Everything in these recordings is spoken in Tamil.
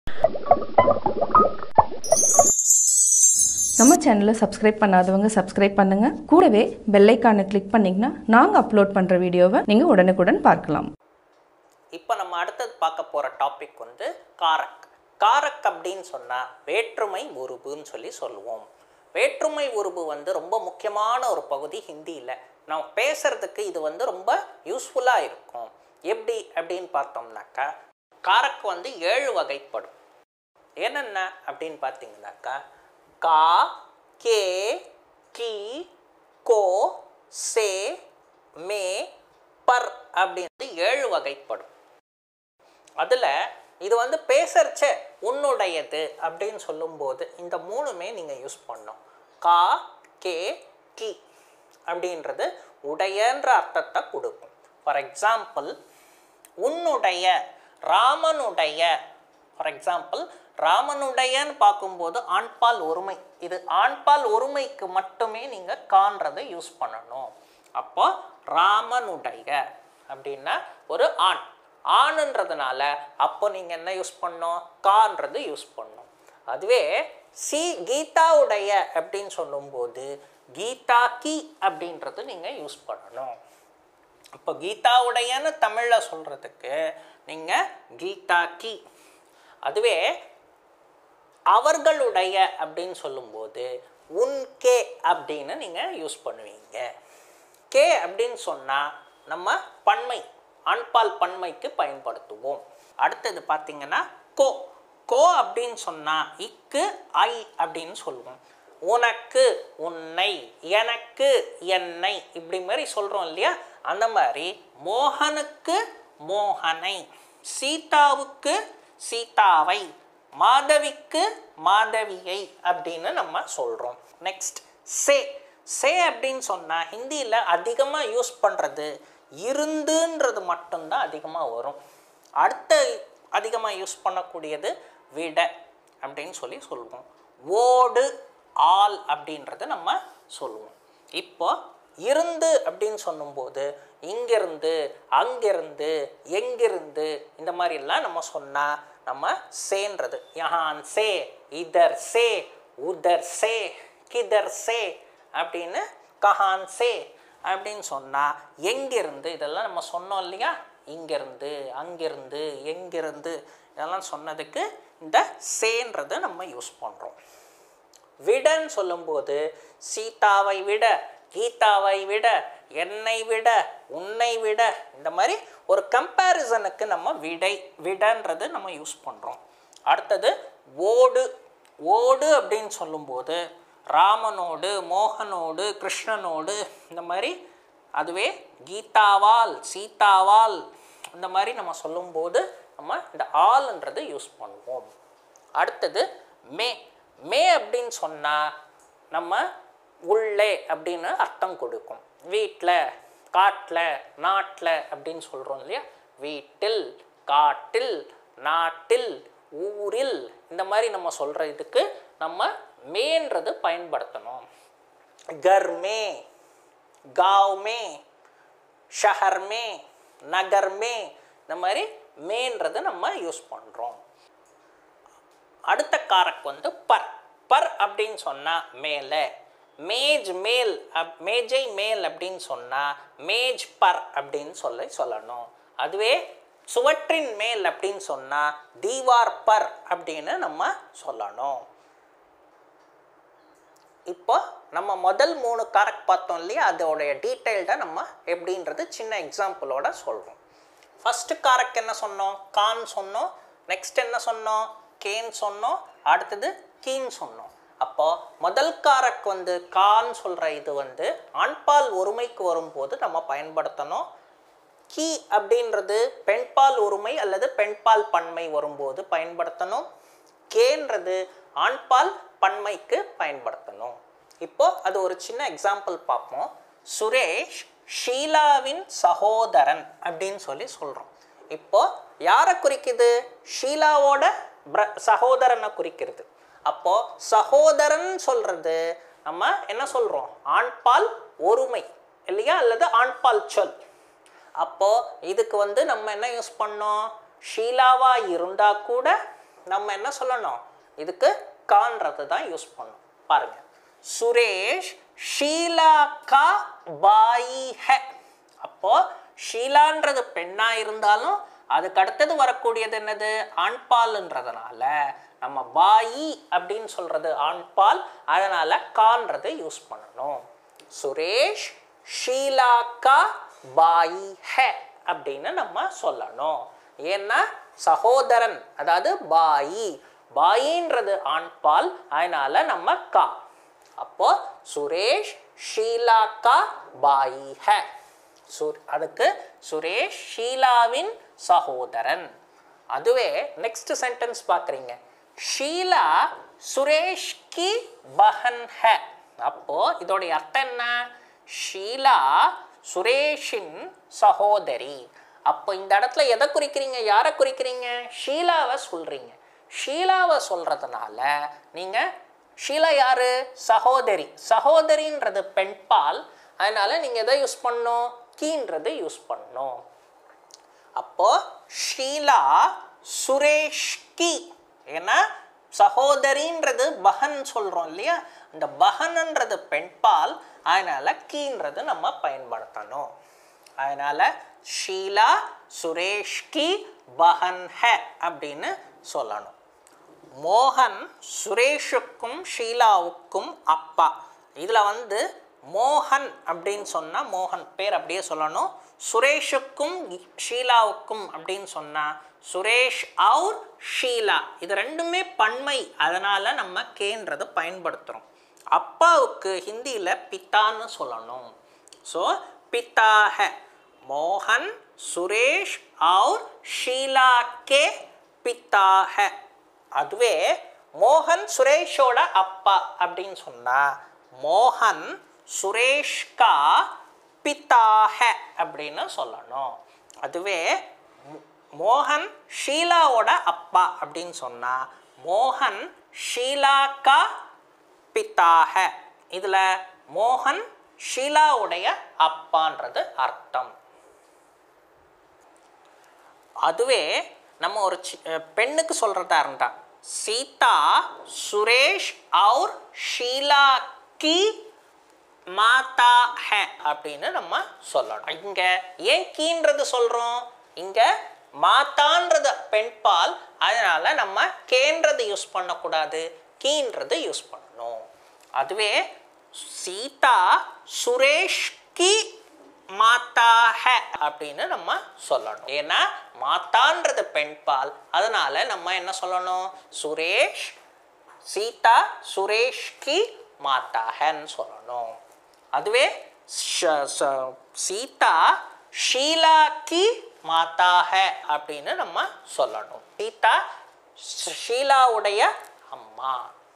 நம்ம சேனலை சப்ஸ்கிரைப் பண்ணாதவங்க சப்ஸ்கிரைப் பண்ணுங்க கூடவே பெல் ஐக்கானை கிளிக் பண்ணிங்கன்னா நாங்கள் அப்லோட் பண்ணுற வீடியோவை நீங்கள் உடனுக்குடன் பார்க்கலாம் இப்போ நம்ம அடுத்தது பார்க்க போகிற டாபிக் வந்து காரக் காரக் அப்படின்னு சொன்னால் வேற்றுமை உருபுன்னு சொல்லி சொல்லுவோம் வேற்றுமை உருபு வந்து ரொம்ப முக்கியமான ஒரு பகுதி ஹிந்தியில் நம்ம பேசுறதுக்கு இது வந்து ரொம்ப யூஸ்ஃபுல்லாக இருக்கும் எப்படி அப்படின்னு பார்த்தோம்னாக்கா காரக் வந்து ஏழு வகைப்படும் என்னென்ன அப்படின்னு பார்த்தீங்கன்னாக்கா கா கே கி கோ சே மே பர் அப்படின்னு ஏழு வகைப்படும் அதில் இது வந்து பேசறச்ச உன்னுடையது அப்படின்னு சொல்லும்போது இந்த மூணுமே நீங்கள் யூஸ் பண்ணணும் கா கே கி அப்படின்றது உடையன்ற அர்த்தத்தை கொடுக்கும் ஃபார் எக்ஸாம்பிள் உன்னுடைய ராமனுடைய ஃபார் எக்ஸாம்பிள் ராமனுடையன்னு பார்க்கும்போது ஆண்பால் ஒருமை இது ஆண்பால் ஒருமைக்கு மட்டுமே நீங்கள் காண்றதை யூஸ் பண்ணணும் அப்போ ராமனுடைய அப்படின்னா ஒரு ஆண் ஆணுன்றதுனால அப்போ நீங்கள் என்ன யூஸ் பண்ணணும் கான்றது யூஸ் பண்ணணும் அதுவே சி கீதாவுடைய அப்படின்னு சொல்லும்போது கீதா கி அப்படின்றது நீங்கள் யூஸ் பண்ணணும் இப்போ கீதாவுடையன்னு தமிழில் சொல்கிறதுக்கு நீங்கள் கீதா கி அதுவே அவர்களுடைய அப்படின்னு சொல்லும்போது உன் கே அப்படின்னு நீங்கள் யூஸ் பண்ணுவீங்க கே அப்படின்னு சொன்னால் நம்ம பன்மை ஆண்பால் பன்மைக்கு பயன்படுத்துவோம் அடுத்தது பார்த்தீங்கன்னா கோ கோ அப்படின்னு சொன்னால் இக்கு ஐ அப்படின்னு சொல்லுவோம் உனக்கு உன்னை எனக்கு என்னை இப்படி மாதிரி சொல்கிறோம் இல்லையா அந்த மாதிரி மோகனுக்கு மோகனை சீதாவுக்கு சீதாவை மாதவிக்கு மாதவியை அப்படின்னு நம்ம சொல்கிறோம் நெக்ஸ்ட் சே சே அப்படின்னு சொன்னால் ஹிந்தியில் அதிகமாக யூஸ் பண்ணுறது இருந்துன்றது மட்டும்தான் அதிகமாக வரும் அடுத்த அதிகமாக யூஸ் பண்ணக்கூடியது விட அப்படின்னு சொல்லி சொல்லுவோம் ஓடு ஆல் அப்படின்றத நம்ம சொல்லுவோம் இப்போ இருந்து அப்படின்னு சொல்லும்போது இங்கிருந்து அங்கிருந்து எங்கிருந்து இந்த மாதிரிலாம் நம்ம சொன்னால் நம்ம சேன்றது யஹான் சே இதர் சே உதர் சே கிதர் சே அப்படின்னு கஹான் சே அப்படின்னு சொன்னால் எங்கிருந்து இதெல்லாம் நம்ம சொன்னோம் இல்லையா இங்கிருந்து அங்கிருந்து எங்கிருந்து இதெல்லாம் சொன்னதுக்கு இந்த சேன்றதை நம்ம யூஸ் பண்ணுறோம் விடன்னு சொல்லும்போது சீதாவை விட கீதாவை விட என்னை விட உன்னை விட இந்த மாதிரி ஒரு கம்பேரிசனுக்கு நம்ம விடை விடன்றது நம்ம யூஸ் பண்ணுறோம் அடுத்தது ஓடு ஓடு அப்படின்னு சொல்லும்போது ராமனோடு மோகனோடு கிருஷ்ணனோடு இந்த மாதிரி அதுவே கீதாவால் சீதாவால் இந்த மாதிரி நம்ம சொல்லும்போது நம்ம இந்த ஆல்ன்றது யூஸ் பண்ணுவோம் அடுத்தது மே மே அப்படின்னு சொன்னால் நம்ம உள்ளே அப்படின்னு அர்த்தம் கொடுக்கும் வீட்டில் காட்டில் நாட்டில் அப்படின்னு சொல்கிறோம் இல்லையா வீட்டில் காட்டில் நாட்டில் ஊரில் இந்த மாதிரி நம்ம சொல்கிற இதுக்கு நம்ம மேன்றது பயன்படுத்தணும் கர்மே गांव में ஷஹர் மே நகர் மே இந்த மாதிரி மேன்றது நம்ம யூஸ் பண்ணுறோம் அடுத்த காரக் வந்து பர் பர் அப்படின்னு சொன்னால் மேலே மேஜ் மேல் அப் மேஜை மேல் அப்படின்னு சொன்னால் மேஜ் பர் அப்படின்னு சொல்லி சொல்லணும் அதுவே சுவற்றின் மேல் அப்படின்னு சொன்னால் தீவார் பர் அப்படின்னு நம்ம சொல்லணும் இப்போ நம்ம முதல் மூணு காரக் பார்த்தோம் இல்லையா அதோடைய டீட்டெயில்டாக நம்ம எப்படின்றது சின்ன எக்ஸாம்பிளோட சொல்கிறோம் ஃபஸ்ட்டு காரக் என்ன சொன்னோம் கான் சொன்னோம் நெக்ஸ்ட் என்ன சொன்னோம் கேன் சொன்னோம் அடுத்தது கீன் சொன்னோம் அப்போ முதல் காரக் வந்து கான் சொல்கிற இது வந்து ஆண்பால் ஒருமைக்கு வரும்போது நம்ம பயன்படுத்தணும் கீ அப்படின்றது பெண்பால் ஒருமை அல்லது பெண்பால் பன்மை வரும்போது பயன்படுத்தணும் கேன்றது ஆண்பால் பன்மைக்கு பயன்படுத்தணும் இப்போ அது ஒரு சின்ன எக்ஸாம்பிள் பார்ப்போம் சுரேஷ் ஷீலாவின் சகோதரன் அப்படின்னு சொல்லி சொல்கிறோம் இப்போ யாரை குறிக்குது ஷீலாவோட பிர சகோதரனை குறிக்கிறது அப்போ சகோதரன் சொல்றது நம்ம என்ன சொல்றோம் ஆண்பால் ஒருமை இல்லையா அல்லது ஆண்பால் சொல் அப்போ இதுக்கு வந்து நம்ம என்ன யூஸ் பண்ணோம் ஷீலாவா இருந்தா கூட நம்ம என்ன சொல்லணும் இதுக்கு கான்றது தான் யூஸ் பண்ணணும் பாருங்க சுரேஷ் ஷீலா கா பாயி ஹே அப்போ ஷீலான்றது பெண்ணா இருந்தாலும் அதுக்கு அடுத்தது வரக்கூடியது என்னது ஆண்பால்ன்றதுனால நம்ம பாயி அப்படின்னு சொல்றது ஆண்பால் அதனால கான்றது யூஸ் பண்ணணும் சுரேஷ் ஷீலா கா பாயி ஹே அப்படின்னு நம்ம சொல்லணும் ஏன்னா சகோதரன் அதாவது பாயி பாயின்றது ஆண்பால் அதனால நம்ம கா அப்போ சுரேஷ் ஷீலா கா பாயி ஹே சுர் அதுக்கு சுரேஷ் ஷீலாவின் சகோதரன் அதுவே நெக்ஸ்ட் சென்டென்ஸ் பார்க்குறீங்க ஷீலா சுரேஷ் கி பஹன் ஹே அப்போ இதோடைய அர்த்தம் என்ன ஷீலா சுரேஷின் சகோதரி அப்போ இந்த இடத்துல எதை குறிக்கிறீங்க யாரை குறிக்கிறீங்க ஷீலாவை சொல்றீங்க ஷீலாவை சொல்றதுனால நீங்க ஷீலா யாரு சகோதரி சகோதரின்றது பெண்பால் அதனால நீங்க எதை யூஸ் பண்ணணும் கீன்றது யூஸ் பண்ணணும் அப்போ ஷீலா சுரேஷ் கி ஏன்னா சகோதரின்றது பஹன் சொல்றோம் இல்லையா இந்த பஹன்ன்றது பெண்பால் அதனால கீன்றது நம்ம பயன்படுத்தணும் அதனால ஷீலா சுரேஷ் கி பஹன் ஹே அப்படின்னு சொல்லணும் மோகன் சுரேஷுக்கும் ஷீலாவுக்கும் அப்பா இதில் வந்து மோகன் அப்படின்னு சொன்னால் மோகன் பேர் அப்படியே சொல்லணும் சுரேஷுக்கும் ஷீலாவுக்கும் அப்படின்னு சொன்னால் சுரேஷ் அவுர் ஷீலா இது ரெண்டுமே பன்மை அதனால் நம்ம கேன்றது பயன்படுத்துகிறோம் அப்பாவுக்கு ஹிந்தியில் பித்தான்னு சொல்லணும் ஸோ பித்தாக மோகன் சுரேஷ் அவுர் ஷீலா கே பித்தாக அதுவே மோகன் சுரேஷோட அப்பா அப்படின்னு சொன்னா மோகன் சுரேஷ் கா பித்தாக அப்படின்னு சொல்லணும் அதுவே மோ- மோகன் ஷீலாவோட அப்பா அப்படின்னு சொன்னா மோகன் ஷீலா கா பித்தாக இதுல மோகன் ஷீலாவுடைய அப்பான்றது அர்த்தம் அதுவே நம்ம ஒரு சி- அஹ் பெண்ணுக்கு சொல்றதா இருந்தா சீதா சுரேஷ் அவுர் ஷீலா கி மாதா ஹே அப்படின்னு நம்ம சொல்லணும் இங்க ஏன் கீன்றது சொல்றோம் இங்க மாதான்றது பெண்பால் அதனால நம்ம கேன்றது யூஸ் பண்ணக்கூடாது கீன்றது யூஸ் பண்ணணும் அதுவே சீதா சுரேஷ் கி மாதா ஹே அப்படின்னு நம்ம சொல்லணும் ஏன்னா மாதான்றது பெண்பால் அதனால நம்ம என்ன சொல்லணும் சுரேஷ் சீதா சுரேஷ் கி மாதா ஹேன்னு சொல்லணும் அதுவே ஷ- ச- சீதா ஷீலா கி மாதா ஹே அப்படின்னு நம்ம சொல்லணும் சீதா ஷ- ஷீலாவுடைய அம்மா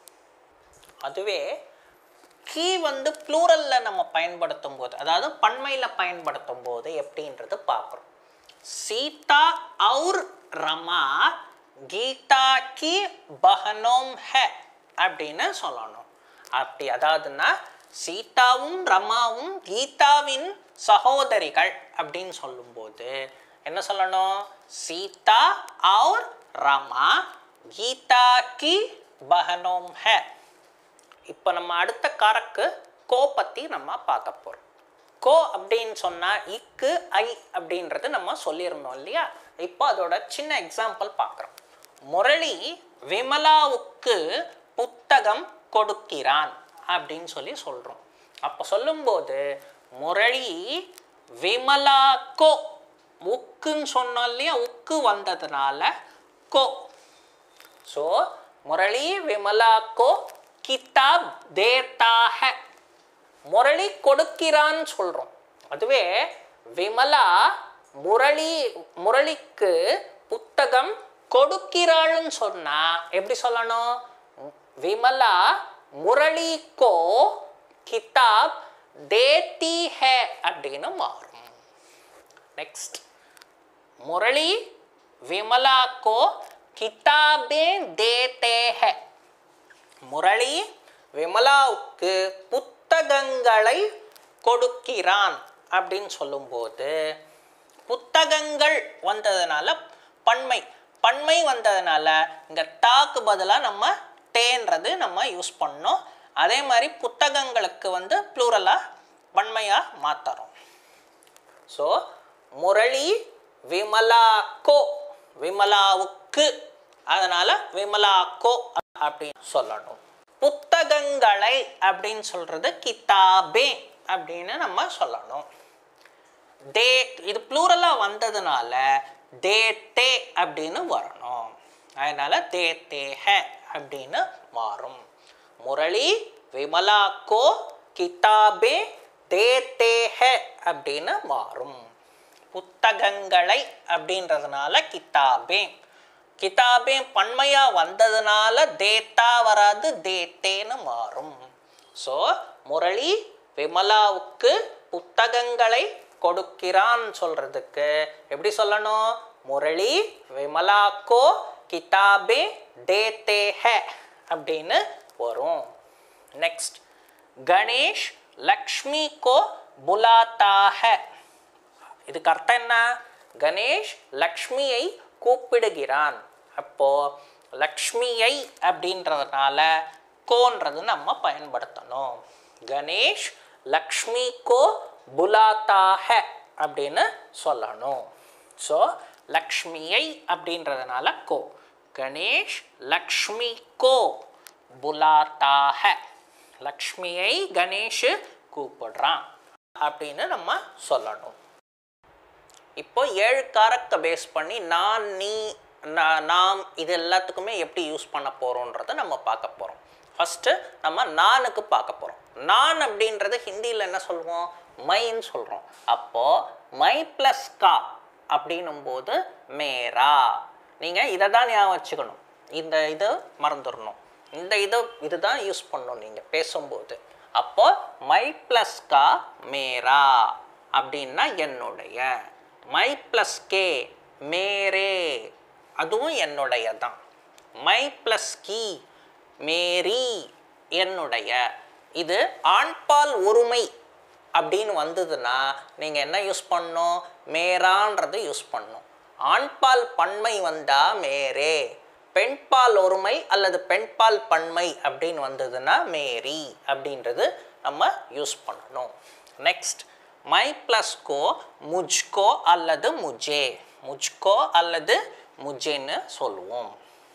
அதுவே கீ வந்து ப்ளூரலில் நம்ம பயன்படுத்தும் போது அதாவது பன்மையில் பயன்படுத்தும் போது எப்படின்றது பார்க்குறோம் சீதா அவுர் ரமா கீதா கி பஹனோம் ஹே அப்படின்னு சொல்லணும் அப்படி அதாவதுன்னா சீதாவும் ரமாவும் கீதாவின் சகோதரிகள் அப்படின்னு சொல்லும்போது என்ன சொல்லணும் சீதா அவுர் ரமா கீதா கி பஹனோம் ஹே இப்போ நம்ம அடுத்த காரக்கு கோ பற்றி நம்ம பார்க்க போகிறோம் கோ அப்படின்னு சொன்னால் இக்கு ஐ அப்படின்றது நம்ம சொல்லியிருந்தோம் இல்லையா இப்போ அதோட சின்ன எக்ஸாம்பிள் பார்க்குறோம் முரளி விமலாவுக்கு புத்தகம் கொடுக்கிறான் அப்படின்னு சொல்லி சொல்கிறோம் அப்போ சொல்லும்போது முரளி விமலா கோ உக்குன்னு சொன்னோம் இல்லையா உக்கு வந்ததுனால கோ सो मुरली विमला को கிதாப் தேத்தா ஹை முரளி கொடுக்கிறான்னு சொல்கிறோம் அதுவே விமலா முரளி முரளிக்கு புத்தகம் கொடுக்கிறாள்னு சொன்னா எப்படி சொல்லணும் விமலா முரளிக்கோ கிதாப் தேத்தி ஹே அப்படின்னு மாறும் நெக்ஸ்ட் मुरली विमला को किताबें देते हैं முரளி விமலாவுக்கு புத்தகங்களை கொடுக்கிறான் அப்படின்னு சொல்லும்போது புத்தகங்கள் வந்ததுனால பன்மை பன்மை வந்ததுனால இங்கே டாக்கு பதிலாக நம்ம டேன்றது நம்ம யூஸ் பண்ணோம் அதே மாதிரி புத்தகங்களுக்கு வந்து ப்ளூரலாக பன்மையாக மாற்றுறோம் ஸோ முரளி விமலாக்கோ விமலாவுக்கு அதனால் விமலாக்கோ அப்படின்னு சொல்லணும் புத்தகங்களை அப்படின்னு சொல்கிறது கிதாபே அப்படின்னு நம்ம சொல்லணும் டே இது ப்ளூரலாக வந்ததுனால தே தே அப்படின்னு வரணும் அதனால் தே தே ஹ அப்படின்னு மாறும் முரளி விமலாக்கோ கிதாபே தே தே ஹ அப்படின்னு மாறும் புத்தகங்களை அப்படின்றதுனால கிதாபே கிதாபே பன்மையாக வந்ததுனால தேத்தா வராது தேத்தேன்னு மாறும் ஸோ முரளி விமலாவுக்கு புத்தகங்களை கொடுக்கிறான் சொல்றதுக்கு எப்படி சொல்லணும் முரளி விமலாக்கோ கிதாபே தேத்தே ஹ அப்படின்னு வரும் நெக்ஸ்ட் கணேஷ் லக்ஷ்மி கோ புலாத்தா ஹ இதுக்கு அர்த்தம் என்ன கணேஷ் லக்ஷ்மியை கூப்பிடுகிறான் அப்போ லக்ஷ்மியை அப்படின்றதுனால கோன்றது நம்ம பயன்படுத்தணும் கணேஷ் லக்ஷ்மி கோ புலாத்தாக அப்படின்னு சொல்லணும் ஸோ லக்ஷ்மியை அப்படின்றதுனால கோ கணேஷ் லக்ஷ்மி கோ புலாத்தாக லக்ஷ்மியை கணேஷ் கூப்பிடுறான் அப்படின்னு நம்ம சொல்லணும் இப்போ ஏழு காரத்தை பேஸ் பண்ணி நான் நீ நா- நாம் இது எல்லாத்துக்குமே எப்படி யூஸ் பண்ண போகிறோன்றதை நம்ம பார்க்க போகிறோம் ஃபஸ்ட்டு நம்ம நானுக்கு பார்க்க போகிறோம் நான் அப்படின்றது ஹிந்தியில் என்ன சொல்லுவோம் மைன்னு சொல்கிறோம் அப்போது மை ப்ளஸ் கா அப்படின்னும்போது மேரா நீங்கள் இதை தான் ஞாபகம் வச்சுக்கணும் இந்த இது மறந்துடணும் இந்த இது இதுதான் யூஸ் பண்ணணும் நீங்கள் பேசும்போது அப்போ மை ப்ளஸ் கா மேரா அப்படின்னா என்னுடைய மை ப்ளஸ் கே மேரே அதுவும் என்னுடைய தான் மை ப்ளஸ் கி மேரி என்னுடைய இது ஆண்பால் ஒருமை அப்படின்னு வந்ததுன்னா நீங்கள் என்ன யூஸ் பண்ணணும் மேரான்றது யூஸ் பண்ணணும் ஆண்பால் பன்மை வந்தால் மேரே பெண்பால் ஒருமை அல்லது பெண்பால் பன்மை அப்படின்னு வந்ததுன்னா மேரி அப்படின்றது நம்ம யூஸ் பண்ணணும் நெக்ஸ்ட் மை ப்ளஸ் கோ முஜ்கோ அல்லது முஜே முஜ்கோ அல்லது முஜேன்னு சொல்லுவோம்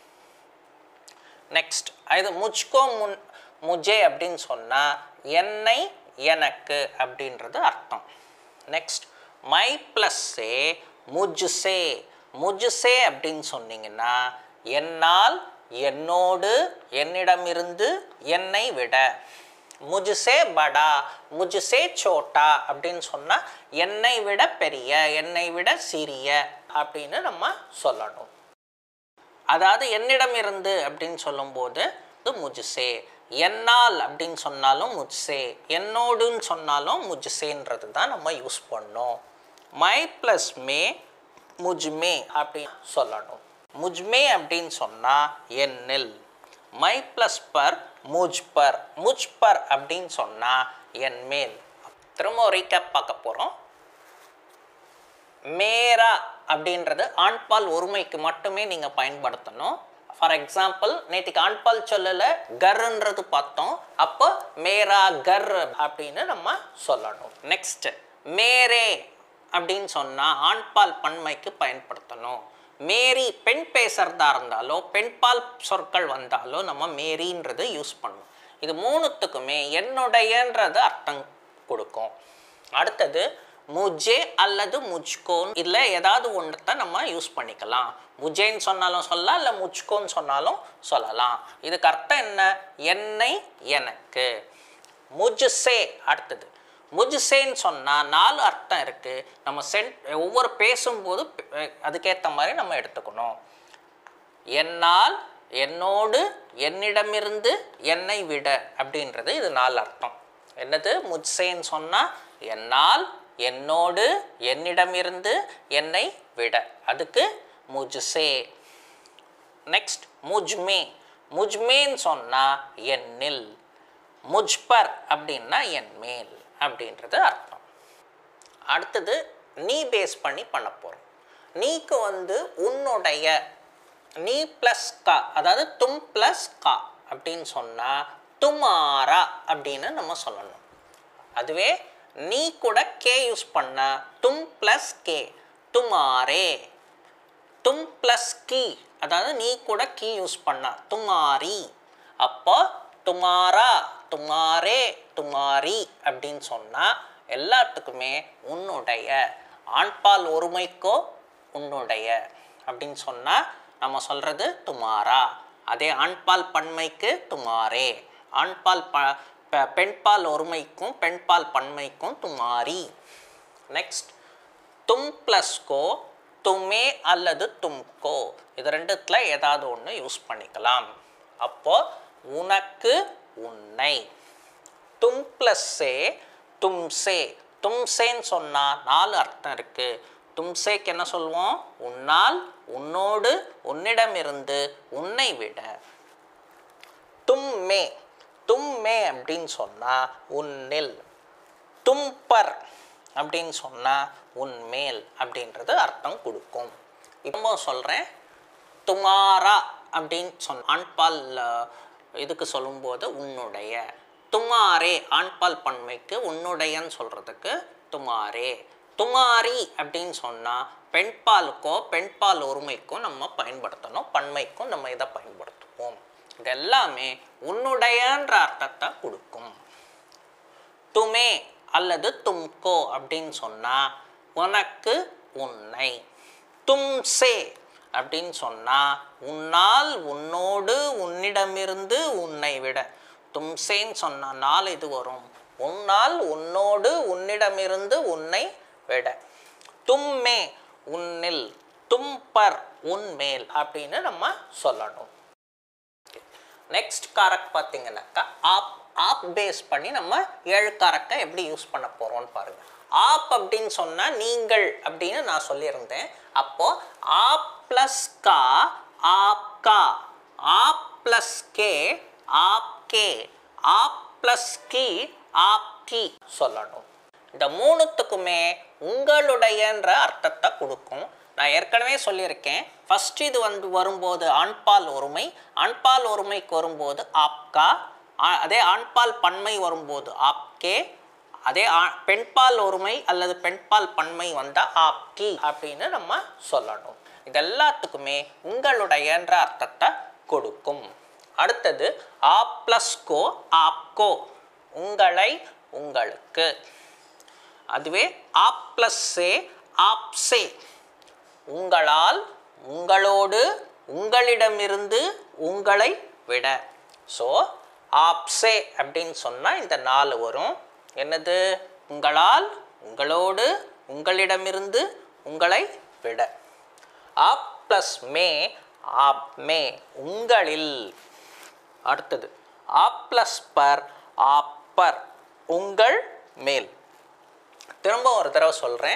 நெக்ஸ்ட் இது முஜ்கோ முன் முஜே அப்படின்னு சொன்னால் என்னை எனக்கு அப்படின்றது அர்த்தம் நெக்ஸ்ட் மை ப்ளஸ்ஸே முஜ்சே முஜ்சே அப்படின்னு சொன்னீங்கன்னா என்னால் என்னோடு என்னிடமிருந்து என்னை விட முஜ்சே படா முஜ்சே சோட்டா அப்படின்னு சொன்னால் என்னை விட பெரிய என்னை விட சிறிய அப்படின்னு நம்ம சொல்லணும் அதாவது என்னிடம் இருந்து அப்படின்னு சொல்லும்போது இது முஜ்சே என்னால் அப்படின்னு சொன்னாலும் முஜ்சே என்னோடுன்னு சொன்னாலும் முஜ்சேன்றது தான் நம்ம யூஸ் பண்ணோம் மை ப்ளஸ் மே முஜ்மே அப்படின்னு சொல்லணும் முஜ்மே அப்படின்னு சொன்னால் என்னில் மை ப்ளஸ் பர் முஜ் பர் முஜ் பர் அப்படின்னு சொன்னால் என் மேல் திரும்ப ஒரு ரீகேப் பார்க்க போகிறோம் மேரா அப்படின்றது ஆண்பால் ஒருமைக்கு மட்டுமே நீங்கள் பயன்படுத்தணும் ஃபார் எக்ஸாம்பிள் நேற்றுக்கு ஆண்பால் சொல்லல கர்ன்றது பார்த்தோம் அப்போ மேரா கர் அப்படின்னு நம்ம சொல்லணும் நெக்ஸ்ட் மேரே அப்படின்னு சொன்னால் ஆண்பால் பன்மைக்கு பயன்படுத்தணும் மேரி பெண் பேசுறதா இருந்தாலோ பெண்பால் சொற்கள் வந்தாலோ நம்ம மேரின்றது யூஸ் பண்ணும் இது மூணுத்துக்குமே என்னுடையன்றது அர்த்தம் கொடுக்கும் அடுத்தது முஜே அல்லது முஜ்கோன் இதில் ஏதாவது ஒன்றத்தை நம்ம யூஸ் பண்ணிக்கலாம் முஜேன்னு சொன்னாலும் சொல்லலாம் இல்லை முஜ்கோன்னு சொன்னாலும் சொல்லலாம் இதுக்கு அர்த்தம் என்ன என்னை எனக்கு முஜ்சே அடுத்தது முஜ்சேன்னு சொன்னால் நாலு அர்த்தம் இருக்குது நம்ம சென் ஒவ்வொரு பேசும்போது அஹ், அதுக்கேற்ற மாதிரி நம்ம எடுத்துக்கணும் என்னால் என்னோடு என்னிடமிருந்து என்னை விட அப்படின்றது இது நாலு அர்த்தம் என்னது முஜ்சேன்னு சொன்னால் என்னால் என்னோடு என்னிடமிருந்து என்னை விட அதுக்கு முஜ்சே நெக்ஸ்ட் முஜ்மே முஜ்மேன்னு சொன்னால் என்னில் முஜ்பர் அப்படின்னா என் மேல் அப்படின்றது அர்த்தம் அடுத்தது நீ பேஸ் பண்ணி பண்ண போகிறோம் நீக்கு வந்து உன்னுடைய நீ ப்ளஸ் கா அதாவது தும் ப்ளஸ் கா அப்படின்னு சொன்னால் துமாரா அப்படின்னு நம்ம சொல்லணும் அதுவே நீ கூட கே யூஸ் பண்ண தும் ப்ளஸ் கே துமாரே தும் ப்ளஸ் கி அதாவது நீ கூட கீ யூஸ் பண்ண துமாரி அப்போ துமாரா துமாரே துமாரி அப்படின்னு சொன்னால் எல்லாத்துக்குமே உன்னுடைய ஆண்பால் ஒருமைக்கோ உன்னுடைய அப்படின்னு சொன்னால் நம்ம சொல்கிறது துமாரா அதே ஆண்பால் பன்மைக்கு துமாரே ஆண்பால் ப பெ- பெண்பால் ஒருமைக்கும் பெண்பால் பன்மைக்கும் துமாரி நெக்ஸ்ட் தும் ப்ளஸ் கோ துமே அல்லது தும்கோ இது ரெண்டுத்துல ஏதாவது ஒன்று யூஸ் பண்ணிக்கலாம் அப்போ உனக்கு உன்னை தும் ப்ளஸ்ஸே தும்சே தும்சேன்னு சொன்னால் நாலு அர்த்தம் இருக்குது தும்சேக்கு என்ன சொல்லுவோம் உன்னால் உன்னோடு உன்னிடமிருந்து உன்னை விட தும்மே தும்மே அப்படின்னு சொன்னால் உன்னில் தும்பர் அப்படின்னு சொன்னால் உன்மேல் அப்படின்றது அர்த்தம் கொடுக்கும் இப்போ சொல்கிறேன் துமாரா அப்படின்னு சொன்ன ஆண்பால் அஹ், இதுக்கு சொல்லும்போது உன்னுடைய துமாரே ஆண்பால் பன்மைக்கு உன்னுடையன்னு சொல்கிறதுக்கு துமாரே துமாரி அப்படின்னு சொன்னால் பெண்பாலுக்கோ பெண்பால் ஒருமைக்கும் நம்ம பயன்படுத்தணும் பன்மைக்கும் நம்ம இதை பயன்படுத்துவோம் இது எல்லாமே உன்னுடையன்ற அர்த்தத்தை கொடுக்கும் துமே அல்லது தும்கோ அப்படின்னு சொன்னா உனக்கு உன்னை தும்சே அப்படின்னு சொன்னா உன்னால் உன்னோடு உன்னிடமிருந்து உன்னை விட தும்சேன்னு சொன்னா நாள் இது வரும் உன்னால் உன்னோடு உன்னிடமிருந்து உன்னை விட தும்மே உன்னில் தும்பர் உன்மேல் அப்படின்னு நம்ம சொல்லணும் நெக்ஸ்ட் காரக் பார்த்தீங்கன்னாக்கா ஆப் ஆப் பேஸ் பண்ணி நம்ம ஏழு காரக்கை எப்படி யூஸ் பண்ண போகிறோம்னு பாருங்கள் ஆப் அப்படின்னு சொன்னால் நீங்கள் அப்படின்னு நான் சொல்லியிருந்தேன் அப்போது ஆப் ப்ளஸ் கா ஆப் கா ஆப் ப்ளஸ் கே ஆப் கே ஆப் ப்ளஸ் கி ஆப் கி சொல்லணும் இந்த மூணுத்துக்குமே உங்களுடையன்ற அர்த்தத்தை கொடுக்கும் நான் ஏற்கனவே சொல்லியிருக்கேன் ஃபர்ஸ்ட் இது வந்து வரும்போது ஆண்பால் ஒருமை ஆண்பால் ஒருமைக்கு வரும்போது ஆப்கா ஆ- அதே ஆண்பால் பன்மை வரும்போது ஆப்கே அதே ஆ- பெண்பால் ஒருமை அல்லது பெண்பால் பன்மை வந்தால் ஆப்கி அப்படின்னு நம்ம சொல்லணும் இது எல்லாத்துக்குமே உங்களுடையன்ற அர்த்தத்தை கொடுக்கும் அடுத்தது ஆ ப்ளஸ் கோ ஆப்கோ உங்களை உங்களுக்கு அதுவே ஆப் ப்ளஸ் சே ஆப்சே உங்களால் உங்களோடு உங்களிடமிருந்து உங்களை விட ஸோ ஆப்சே அப்படின்னு சொன்னால் இந்த நாலு வரும் என்னது உங்களால் உங்களோடு உங்களிடமிருந்து உங்களை விட ஆப் ப்ளஸ் மே ஆப் மே உங்களில் அடுத்தது ஆப் ப்ளஸ் பர் ஆப்பர் உங்கள் மேல் திரும்ப ஒரு தடவை சொல்கிறேன்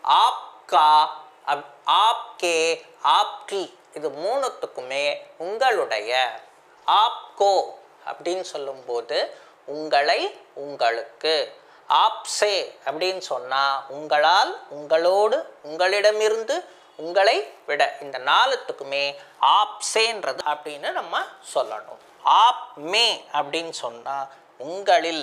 ஆப்கா அப் ஆப்கே ஆப்கி இது மூணுத்துக்குமே உங்களுடைய ஆப்கோ அப்படின்னு சொல்லும்போது உங்களை உங்களுக்கு ஆப்சே அப்படின்னு சொன்னால் உங்களால் உங்களோடு உங்களிடமிருந்து உங்களை விட இந்த நாலுத்துக்குமே ஆப்சேன்றது அப்படின்னு நம்ம சொல்லணும் ஆப் மே அப்படின்னு சொன்னால் உங்களில்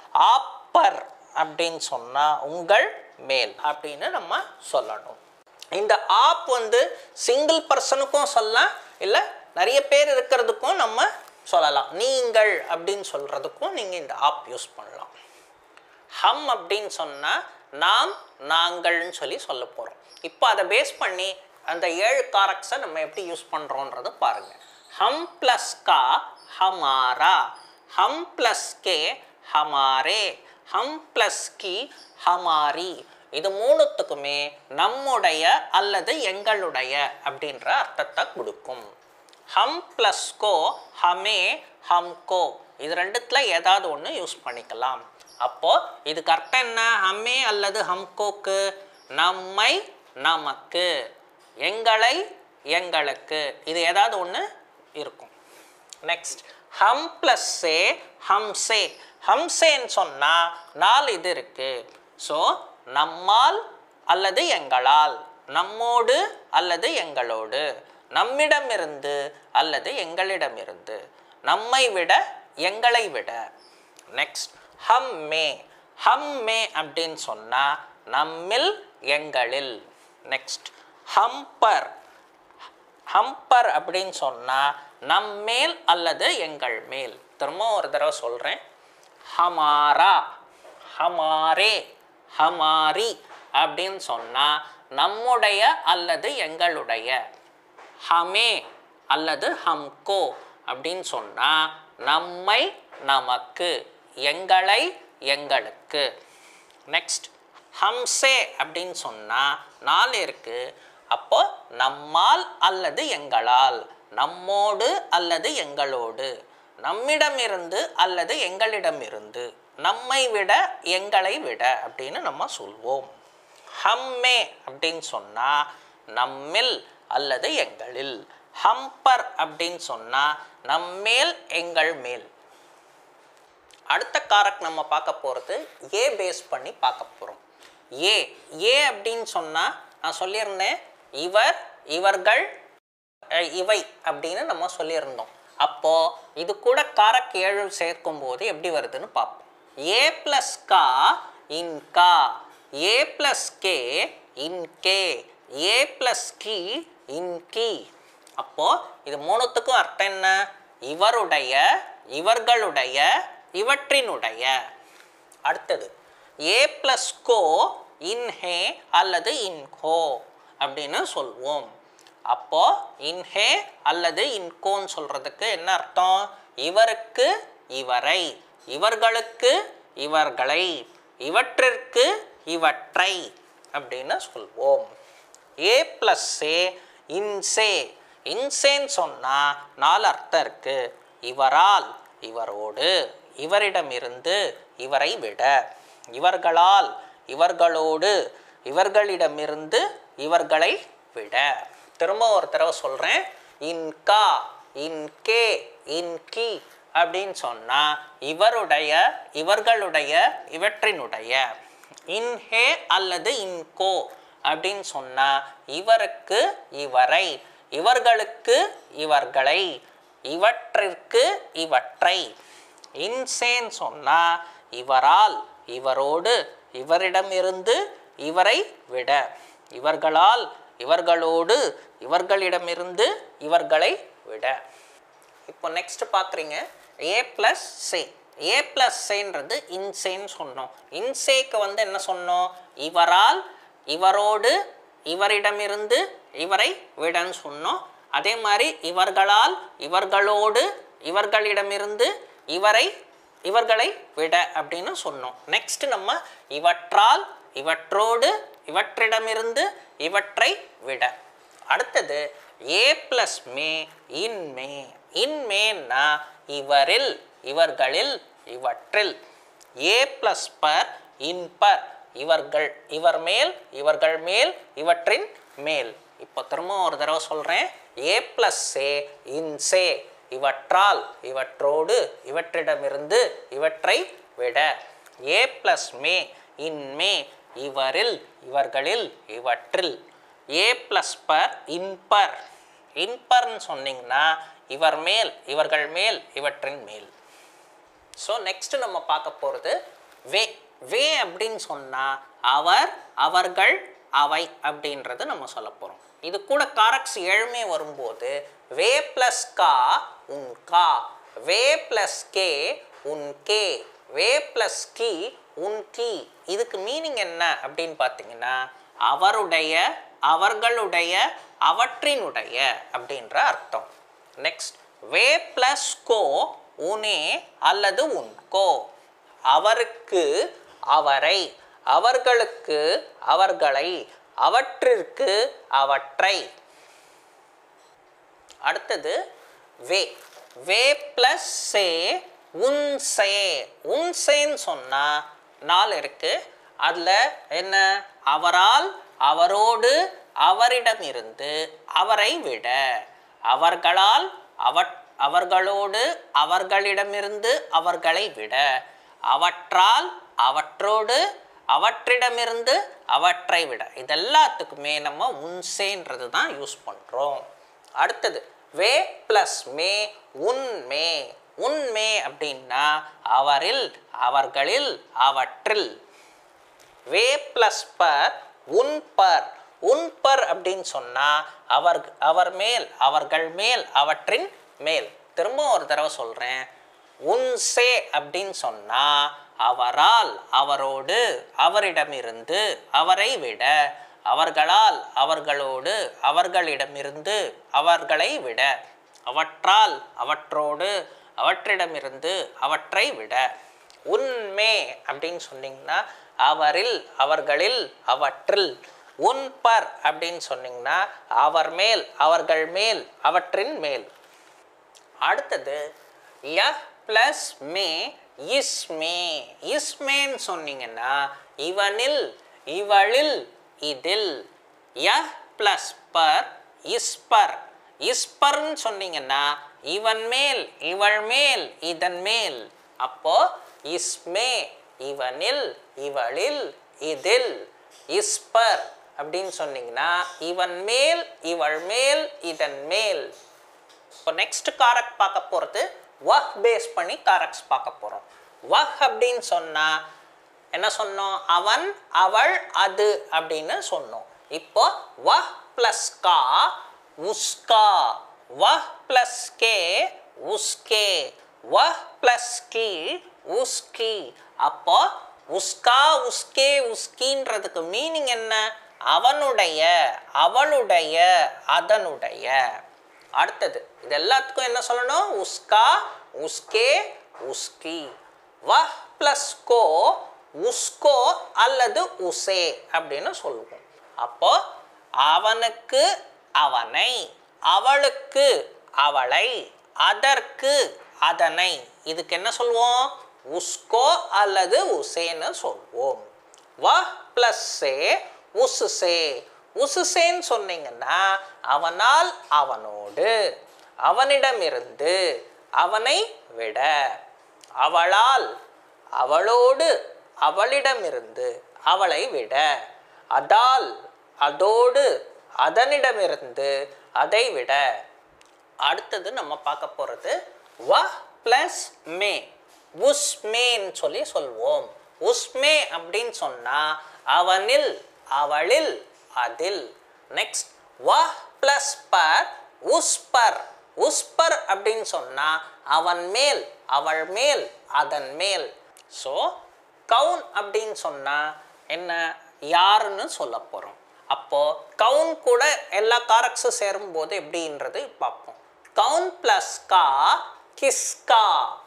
ஆப்பர் அப்படின்னு சொன்னால் உங்கள் மேல் அப்படின்னு நம்ம சொல்லணும் இந்த ஆப் வந்து சிங்கிள் பர்சனுக்கும் சொல்லலாம் இல்லை நிறைய பேர் இருக்கிறதுக்கும் நம்ம சொல்லலாம் நீங்கள் அப்படின்னு சொல்கிறதுக்கும் நீங்கள் இந்த ஆப் யூஸ் பண்ணலாம் ஹம் அப்படின்னு சொன்னால் நாம் நாங்கள்னு சொல்லி சொல்ல போகிறோம் இப்போ அதை பேஸ் பண்ணி அந்த ஏழு காரக்ஸை நம்ம எப்படி யூஸ் பண்ணுறோன்றது பாருங்கள் ஹம் ப்ளஸ் கா ஹமாரா ஹம் ப்ளஸ் கே ஹமாரே ஹம் ப்ளஸ் கி ஹமாரி இது மூணுத்துக்குமே நம்முடைய அல்லது எங்களுடைய அப்படின்ற அர்த்தத்தை கொடுக்கும் ஹம் ப்ளஸ் கோ ஹமே ஹம்கோ இது ரெண்டுத்துல ஏதாவது ஒன்று யூஸ் பண்ணிக்கலாம் அப்போ இதுக்கு அர்த்தம் என்ன ஹம்மே அல்லது ஹம்கோக்கு நம்மை நமக்கு எங்களை எங்களுக்கு இது ஏதாவது ஒன்று இருக்கும் நெக்ஸ்ட் ஹம் ப்ளஸ் சே ஹம்சே ஹம்சேன்னு சொன்னால் நாலு இது இருக்குது ஸோ நம்மால் அல்லது எங்களால் நம்மோடு அல்லது எங்களோடு நம்மிடமிருந்து அல்லது எங்களிடமிருந்து நம்மை விட எங்களை விட நெக்ஸ்ட் ஹம் மே ஹம் மே அப்படின்னு சொன்னால் நம்மில் எங்களில் நெக்ஸ்ட் ஹம்பர் ஹம்பர் அப்படின்னு சொன்னால் நம் மேல் அல்லது எங்கள் மேல் திரும்ப ஒரு தடவை சொல்கிறேன் ஹமாரா ஹமாரே ஹமாரி அப்படின்னு சொன்னால் நம்முடைய அல்லது எங்களுடைய ஹமே அல்லது ஹம்கோ அப்படின்னு சொன்னால் நம்மை நமக்கு எங்களை எங்களுக்கு நெக்ஸ்ட் ஹம்சே அப்படின்னு சொன்னால் நாலு இருக்கு அப்போ நம்மால் அல்லது எங்களால் நம்மோடு அல்லது எங்களோடு நம்மிடமிருந்து அல்லது எங்களிடமிருந்து நம்மை விட எங்களை விட அப்படின்னு நம்ம சொல்வோம் ஹம்மே அப்படின்னு சொன்னால் நம்மில் அல்லது எங்களில் ஹம்பர் அப்படின்னு சொன்னால் நம்மேல் எங்கள் மேல் அடுத்த காரக் நம்ம பார்க்க போகிறது ஏ பேஸ் பண்ணி பார்க்க போகிறோம் ஏ ஏ அப்படின்னு சொன்னால் நான் சொல்லியிருந்தேன் இவர் இவர்கள் அஹ், இவை அப்படின்னு நம்ம சொல்லியிருந்தோம் அப்போது இது கூட காரக் ஏழு சேர்க்கும் போது எப்படி வருதுன்னு பார்ப்போம் ஏ ப்ளஸ் கா இன் கா ஏ ப்ளஸ் கே இன் கே ஏ ப்ளஸ் கி இன் கி அப்போது இது மூணுத்துக்கும் அர்த்தம் என்ன இவருடைய இவர்களுடைய இவற்றினுடைய அடுத்தது ஏ ப்ளஸ் கோ இன்ஹே அல்லது இன்கோ அப்படின்னு சொல்வோம் அப்போ இன்ஹே அல்லது இன்கோன்னு சொல்றதுக்கு என்ன அர்த்தம் இவருக்கு இவரை இவர்களுக்கு இவர்களை இவற்றிற்கு இவற்றை அப்படின்னு சொல்வோம் ஏ ப்ளஸ் ஏ இன்சே இன்சேன்னு சொன்னால் நாலு அர்த்தம் இருக்கு இவரால் இவரோடு இவரிடமிருந்து இவரை விட இவர்களால் இவர்களோடு இவர்களிடமிருந்து இவர்களை விட திரும்ப ஒரு தடவை சொல்கிறேன் இன்கா இன்கே இன்கி அப்படின்னு சொன்னால் இவருடைய இவர்களுடைய இவற்றினுடைய இன்ஹே அல்லது இன்கோ அப்படின்னு சொன்னால் இவருக்கு இவரை இவர்களுக்கு இவர்களை இவற்றிற்கு இவற்றை இன்சேன்னு சொன்னால் இவரால் இவரோடு இவரிடமிருந்து இவரை விட இவர்களால் இவர்களோடு இவர்களிடமிருந்து இவர்களை விட இப்போ நெக்ஸ்ட் பார்க்குறீங்க ஏ ப்ளஸ் சே ஏ ப்ளஸ் சேன்றது இன்சேன்னு சொன்னோம் இன்சேக்கு வந்து என்ன சொன்னோம் இவரால் இவரோடு இவரிடமிருந்து இவரை விடன்னு சொன்னோம் அதே மாதிரி இவர்களால் இவர்களோடு இவர்களிடமிருந்து இவரை இவர்களை விட அப்படின்னு சொன்னோம் நெக்ஸ்ட் நம்ம இவற்றால் இவற்றோடு இவற்றிடமிருந்து இவற்றை விட அடுத்தது ஏ ப்ளஸ் மே இன்மே இன்மேன்னா இவரில் இவர்களில் இவற்றில் ஏ ப்ளஸ் பர் இன்பர் இவர்கள் இவர் மேல் இவர்கள் மேல் இவற்றின் மேல் இப்போ திரும்ப ஒரு தடவை சொல்கிறேன் ஏ ப்ளஸ் ஏ இன்சே இவற்றால் இவற்றோடு இவற்றிடமிருந்து இவற்றை விட ஏ ப்ளஸ் மே இன்மே இவரில் இவர்களில் இவற்றில் ஏ ப்ளஸ் பர் இன்பர் இன்பர்னு சொன்னீங்கன்னா இவர் மேல் இவர்கள் மேல் இவற்றின் மேல் ஸோ நெக்ஸ்ட் நம்ம பார்க்க போகிறது வே வே அப்படின்னு சொன்னால் அவர் அவர்கள் அவை அப்படின்றது நம்ம சொல்ல போகிறோம் இது கூட காரக்ஸ் ஏழுமே வரும்போது வே ப்ளஸ் கா உன் கா வே ப்ளஸ் கே உன் கே வே ப்ளஸ் கி உன் கி இதுக்கு மீனிங் என்ன அப்படின்னு பார்த்தீங்கன்னா அவருடைய அவர்களுடைய அவற்றினுடைய அப்படின்ற அர்த்தம் நெக்ஸ்ட் வே ப்ளஸ் கோ உனே அல்லது உன்கோ அவருக்கு அவரை அவர்களுக்கு அவர்களை அவற்றிற்கு அவற்றை அடுத்தது வே வே ப்ளஸ் சே உன்சே உன்சேன்னு சொன்னால் நாலு இருக்கு அதில் என்ன அவரால் அவரோடு அவரிடமிருந்து அவரை விட அவர்களால் அவ அவர்களோடு அவர்களிடமிருந்து அவர்களை விட அவற்றால் அவற்றோடு அவற்றிடமிருந்து அவற்றை விட இது எல்லாத்துக்குமே நம்ம உன்சேன்றது தான் யூஸ் பண்ணுறோம் அடுத்தது வே ப்ளஸ் மே உன்மே உன்மே அப்படின்னா அவரில் அவர்களில் அவற்றில் வே ப்ளஸ் பர் உன் பர் உன் பர் அப்படின்னு சொன்னால் அவர் அவர் மேல் அவர்கள் மேல் அவற்றின் மேல் திரும்ப ஒரு தடவை சொல்கிறேன் உன் சே அப்படின்னு சொன்னால் அவரால் அவரோடு அவரிடமிருந்து அவரை விட அவர்களால் அவர்களோடு அவர்களிடமிருந்து அவர்களை விட அவற்றால் அவற்றோடு அவற்றிடமிருந்து அவற்றை விட உன்மே அப்படின்னு சொன்னீங்கன்னா அவரில் அவர்களில் அவற்றில் உன் பர் அப்படின்னு சொன்னீங்கன்னா அவர் மேல் அவர்கள் மேல் அவற்றின் மேல் அடுத்தது ய ப்ளஸ் மே இஸ்மே இஸ்மேன்னு சொன்னீங்கன்னா இவனில் இவளில் இதில் ய ப்ளஸ் பர் இஸ்பர் இஸ்பர்ன்னு சொன்னீங்கன்னா இவன் மேல் இவள் மேல் இதன் மேல் அப்போ இஸ்மே இவனில் இவளில் இதில் இஸ்பர் அப்படின்னு சொன்னீங்கன்னா இவன் மேல் இவள் மேல் இதன் மேல் இப்போ நெக்ஸ்ட் காரக் பார்க்க போகிறது வஹ் பேஸ் பண்ணி காரக்ஸ் பார்க்க போகிறோம் வஹ் அப்படின்னு சொன்னால் என்ன சொன்னோம் அவன் அவள் அது அப்படின்னு சொன்னோம் இப்போ வஹ் ப்ளஸ் கா உஸ்கா வஹ் ப்ளஸ் கே உஸ்கே வஹ் ப்ளஸ் கி உஸ்கி அப்போ உஸ்கா உஸ்கே உஸ்கின்றதுக்கு மீனிங் என்ன அவனுடைய அவளுடைய அதனுடைய அடுத்தது இது எல்லாத்துக்கும் என்ன சொல்லணும் உஸ்கா உஸ்கே உஸ்கி வஹ் ப்ளஸ் கோ உஸ்கோ அல்லது உசே அப்படின்னு சொல்லுவோம் அப்போ அவனுக்கு அவனை அவளுக்கு அவளை அதற்கு அதனை இதுக்கு என்ன சொல்லுவோம் உஸ்கோ அல்லது உசேன்னு சொல்வோம் வஹ் ப்ளஸ் சே உசுசே உசுசேன்னு சொன்னீங்கன்னா அவனால் அவனோடு அவனிடமிருந்து அவனை விட அவளால் அவளோடு அவளிடமிருந்து அவளை விட அதால் அதோடு அதனிடமிருந்து அதை விட அடுத்தது நம்ம பார்க்க போகிறது வ ப்ளஸ் மே உஸ்மேன்னு சொல்லி சொல்வோம் உஸ்மே அப்படின்னு சொன்னால் அவனில் அவளில் அதில் நெக்ஸ்ட் வ ப்ளஸ் பர் உஸ்பர் உஸ்பர் அப்படின்னு சொன்னால் அவன் மேல் அவள் மேல் அதன் மேல் ஸோ கவுன் அப்படின்னு சொன்னால் என்ன யாருன்னு சொல்ல போகிறோம் அப்போது கவுன் கூட எல்லா காரக்ஸும் சேரும்போது எப்படின்றது பார்ப்போம் கவுன் ப்ளஸ் கா கிஸ்கா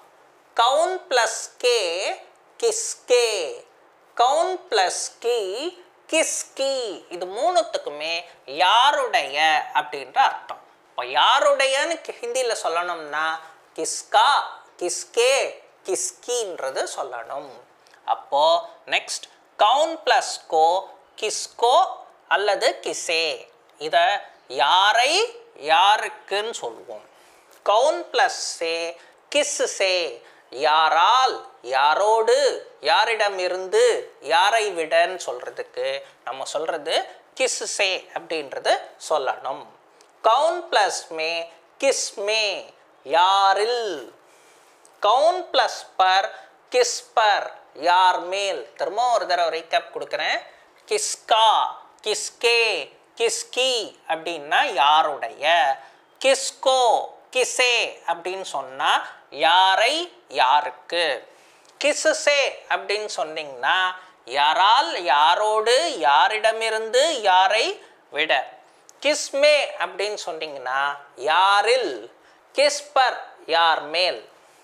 கவுன் ப்ளஸ் கே கிஸ்கே கவுன் ப்ளஸ் கி கிஸ்கி இது மூணுத்துக்குமே யாருடைய அப்படின்ற அர்த்தம் இப்போ யாருடையன்னு ஹிந்தியில் சொல்லணும்னா கிஸ்கா கிஸ்கே கிஸ்கின்றது சொல்லணும் அப்போ நெக்ஸ்ட் கவுன் ப்ளஸ் கோ கிஸ்கோ அல்லது கிசே இதை யாரை யாருக்குன்னு சொல்லுவோம் கவுன் ப்ளஸ் சே கிஸ் சே யாரால் யாரோடு யாரிடமிருந்து யாரை விடன்னு சொல்கிறதுக்கு நம்ம சொல்கிறது கிஸ் சே அப்படின்றது சொல்லணும் கவுன் ப்ளஸ் மே கிஸ் மே யாரில் கவுன் ப்ளஸ் பர் கிஸ் பர் யார் மேல் திரும்ப ஒரு தடவை ரீகேப் கொடுக்குறேன் கிஸ்கா கிஸ்கே கிஸ்கி அப்படின்னா யாருடைய கிஸ்கோ கிசே அப்படின்னு சொன்னால் யாரை யாருக்கு கிசுசே அப்படின்னு சொன்னீங்கன்னா யாரால் யாரோடு யாரிடமிருந்து யாரை விட கிஸ்மே அப்படின்னு சொன்னீங்கன்னா யாரில் கிஸ்பர் யார் மேல்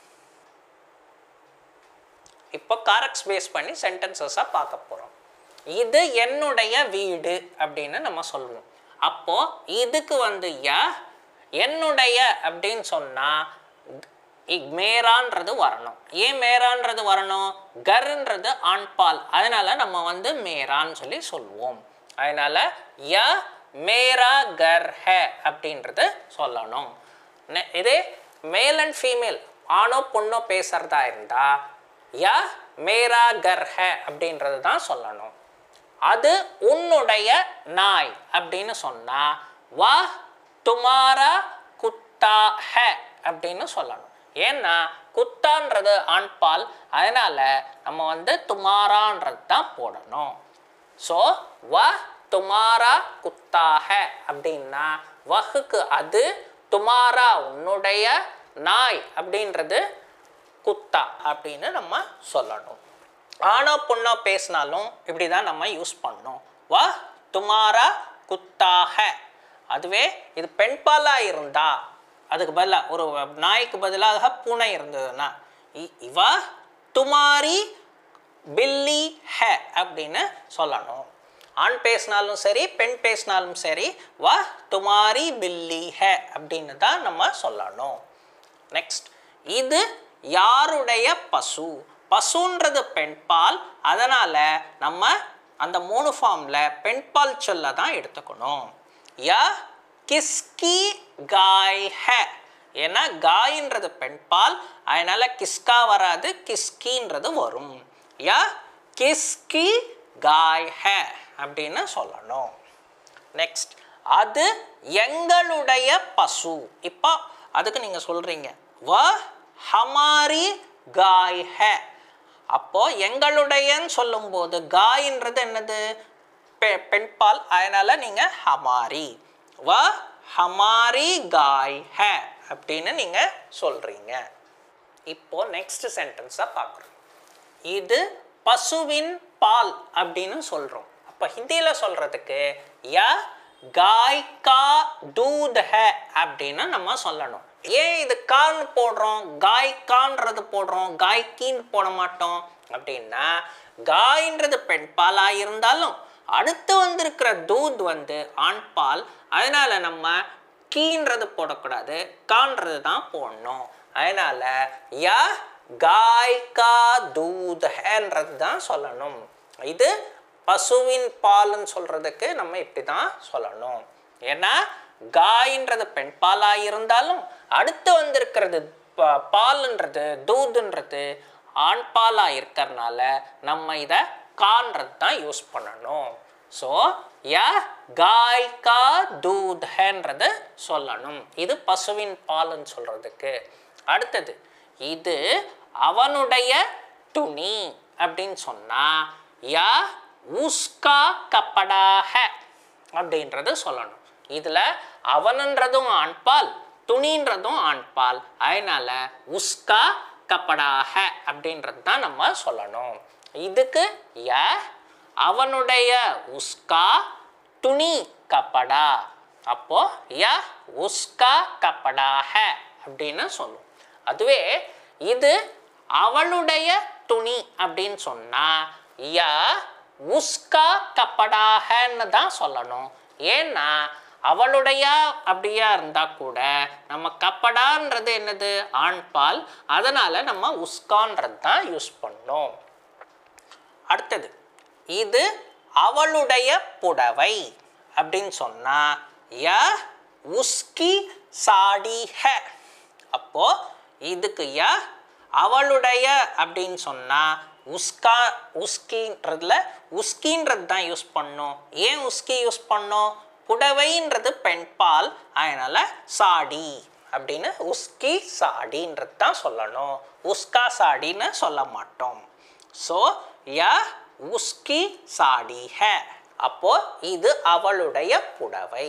இப்போ காரக்ஸ் பேஸ் பண்ணி சென்டென்சஸாக பார்க்க போகிறோம் இது என்னுடைய வீடு அப்படின்னு நம்ம சொல்லுவோம் அப்போ இதுக்கு வந்து ய என்னுடைய அப்படின்னு சொன்னால் மேரான்றது வரணும் ஏன் மேரான்றது வரணும் கர்ன்றது ஆண்பால் அதனால நம்ம வந்து மேரான்னு சொல்லி சொல்லுவோம் அதனால ய மேரா கர் ஹே அப்படின்றது சொல்லணும் நெ- இதே மேல் அண்ட் ஃபீமேல் ஆணோ பொண்ணோ பேசுறதா இருந்தா ய மேரா கர் ஹே அப்படின்றது தான் சொல்லணும் அது உன்னுடைய நாய் அப்படின்னு சொன்னா வா துமாரா குத்தா ஹே அப்படின்னு சொல்லணும் ஏன்னா குத்தான்றது ஆண்பால் அதனால நம்ம வந்து துமாரான்றது தான் போடணும் ஸோ வ துமாரா குத்தாக அப்படின்னா வஹுக்கு அது துமாரா உன்னுடைய நாய் அப்படின்றது குத்தா அப்படின்னு நம்ம சொல்லணும் ஆணோ பொண்ணோ பேசினாலும் இப்படி தான் நம்ம யூஸ் பண்ணணும் வா துமாரா குத்தாக அதுவே இது பெண்பாலாக இருந்தா அதுக்கு பதிலாக ஒரு நாய்க்கு பதிலாக பூனை இருந்ததுன்னா இ- இவ துமாரி பில்லி ஹே அப்படின்னு சொல்லணும் ஆண் பேசினாலும் சரி பெண் பேசினாலும் சரி வா துமாரி பில்லி ஹே அப்படின்னு தான் நம்ம சொல்லணும் நெக்ஸ்ட் இது யாருடைய பசு பசுன்றது பெண்பால் அதனால் நம்ம அந்த மூணு ஃபார்மில் பெண்பால் சொல்ல தான் எடுத்துக்கணும் ய கிஸ்கி காய் ஹே ஏன்னா காயின்றது பெண்பால் அதனால கிஸ்கா வராது கிஸ்கின்றது வரும் ய கிஸ்கி காய் ஹே அப்படின்னு சொல்லணும் நெக்ஸ்ட் அது எங்களுடைய பசு இப்போ அதுக்கு நீங்கள் சொல்கிறீங்க வ ஹமாரி காய் ஹே அப்போ எங்களுடையன்னு சொல்லும்போது காயின்றது என்னது பெ பெண்பால் அதனால நீங்கள் ஹமாரி வ ஹமாரி காய் ஹே அப்படின்னு நீங்கள் சொல்கிறீங்க இப்போ நெக்ஸ்ட் சென்டென்ஸை பார்க்குறோம் இது பசுவின் பால் அப்படின்னு சொல்கிறோம் அப்போ ஹிந்தியில் சொல்கிறதுக்கு ய காய் கா தூத் ஹே அப்படின்னு நம்ம சொல்லணும் ஏன் இது கான்னு போடுறோம் காய் கான்றது போடுறோம் காய்க்கின்னு போட மாட்டோம் அப்படின்னா காய்ன்றது பெண் பாலாக இருந்தாலும் அடுத்து வந்திருக்கிற தூத் வந்து ஆண் பால் அதனால நம்ம கீன்றது போடக்கூடாது கான்றது தான் போடணும் அதனால ய காய் கா தூத் ஹேன்றது தான் சொல்லணும் இது பசுவின் பால்னு சொல்றதுக்கு நம்ம இப்படி தான் சொல்லணும் ஏன்னா காயின்றது பெண் பாலாக இருந்தாலும் அடுத்து வந்திருக்கிறது ப- பாலுன்றது தூதுன்றது ஆண் பாலாக இருக்கிறதுனால நம்ம இதை கான்றது தான் யூஸ் பண்ணணும் ஸோ ய காய் கா தூத் ஹேன்றது சொல்லணும் இது பசுவின் பால்னு சொல்றதுக்கு அடுத்தது இது அவனுடைய துணி அப்படின்னு சொன்னா யா உஸ்கா கப்படா ஹே அப்படின்றது சொல்லணும் இதில் அவனுன்றதும் ஆண்பால் துணின்றதும் ஆண்பால் அதனால உஸ்கா கப்படா ஹே அப்படின்றது தான் நம்ம சொல்லணும் இதுக்கு ய அவனுடைய உஸ்கா துணி கப்படா அப்போ ய உஸ்கா கப்படா ஹே அப்படின்னு சொல்லும் அதுவே இது அவளுடைய துணி அப்படின்னு சொன்னா ய உஸ்கா கப்படாகன்னு தான் சொல்லணும் ஏன்னா அவளுடைய அப்படியா இருந்தா கூட நம்ம கப்படான்றது என்னது ஆண்பால் அதனால நம்ம உஸ்கான்றது தான் யூஸ் பண்ணோம் அடுத்தது இது அவளுடைய புடவை அப்படின்னு சொன்னா ய உஸ்கி சாடி ஹே அப்போ இதுக்கு ய அவளுடைய அப்படின்னு சொன்னா உஸ்கா உஸ்கின்றதுல உஸ்கின்றது தான் யூஸ் பண்ணோம் ஏன் உஸ்கி யூஸ் பண்ணோம் புடவைன்றது பெண்பால் அதனால சாடி அப்படின்னு உஸ்கி சாடின்றது தான் சொல்லணும் உஸ்கா சாடின்னு சொல்ல மாட்டோம் ஸோ ய உஸ்கி சாடி ஹே அப்போ இது அவளுடைய புடவை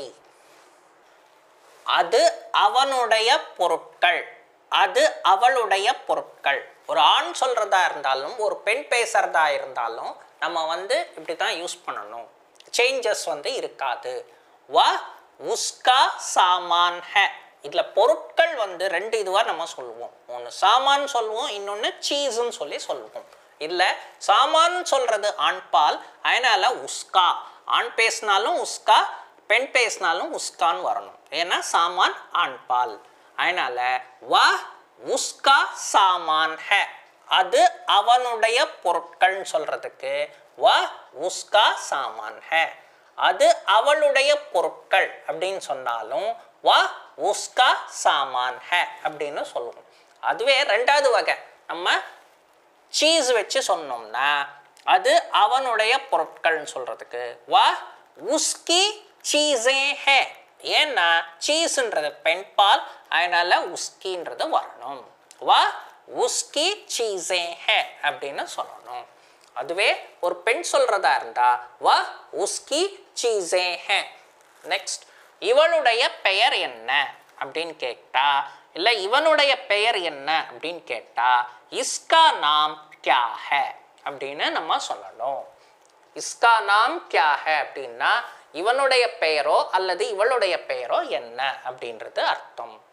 அது அவனுடைய பொருட்கள் அது அவளுடைய பொருட்கள் ஒரு ஆண் சொல்றதா இருந்தாலும் ஒரு பெண் பேசுறதா இருந்தாலும் நம்ம வந்து இப்படி தான் யூஸ் பண்ணணும் சேஞ்சஸ் வந்து இருக்காது வ உஸ்கா சாமான் ஹே இதில் பொருட்கள் வந்து ரெண்டு இதுவாக நம்ம சொல்லுவோம் ஒன்று சாமான் சொல்லுவோம் இன்னொன்று சீஸ்ன்னு சொல்லி சொல்லுவோம் இல்லை சாமான் சொல்கிறது ஆண்பால் அதனால உஸ்கா ஆண் பேசினாலும் உஸ்கா பெண் பேசினாலும் உஸ்கான்னு வரணும் ஏன்னா சாமான் ஆண்பால் அதனால வ உஸ்கா சாமான் ஹே அது அவனுடைய பொருட்கள்னு சொல்றதுக்கு வ உஸ்கா சாமான் ஹே அது அவளுடைய பொருட்கள் அப்படின்னு சொன்னாலும் வ உஸ்கா சாமான் ஹே அப்படின்னு சொல்லுவோம் அதுவே ரெண்டாவது வகை நம்ம சீஸ் வச்சு சொன்னோம்னா அது அவனுடைய பொருட்கள்னு சொல்றதுக்கு வா உஸ்கி சீஸே ஹே ஏன்னா சீஸ்ன்றது பெண்பால் அதனால உஸ்கின்றது வரணும் வா உஸ்கி சீஸே ஹே அப்படின்னு சொல்லணும் அதுவே ஒரு பெண் சொல்றதா இருந்தா வா உஸ்கி சீஸே ஹே நெக்ஸ்ட் இவளுடைய பெயர் என்ன அப்படின்னு கேட்டா இல்லை இவனுடைய பெயர் என்ன அப்படின்னு கேட்டா இஸ்கா நாம் கியா ஹே அப்படின்னு நம்ம சொல்லணும் இஸ்கா நாம் கியா ஹே அப்படின்னா இவனுடைய பெயரோ அல்லது இவளுடைய பெயரோ என்ன அப்படின்றது அர்த்தம்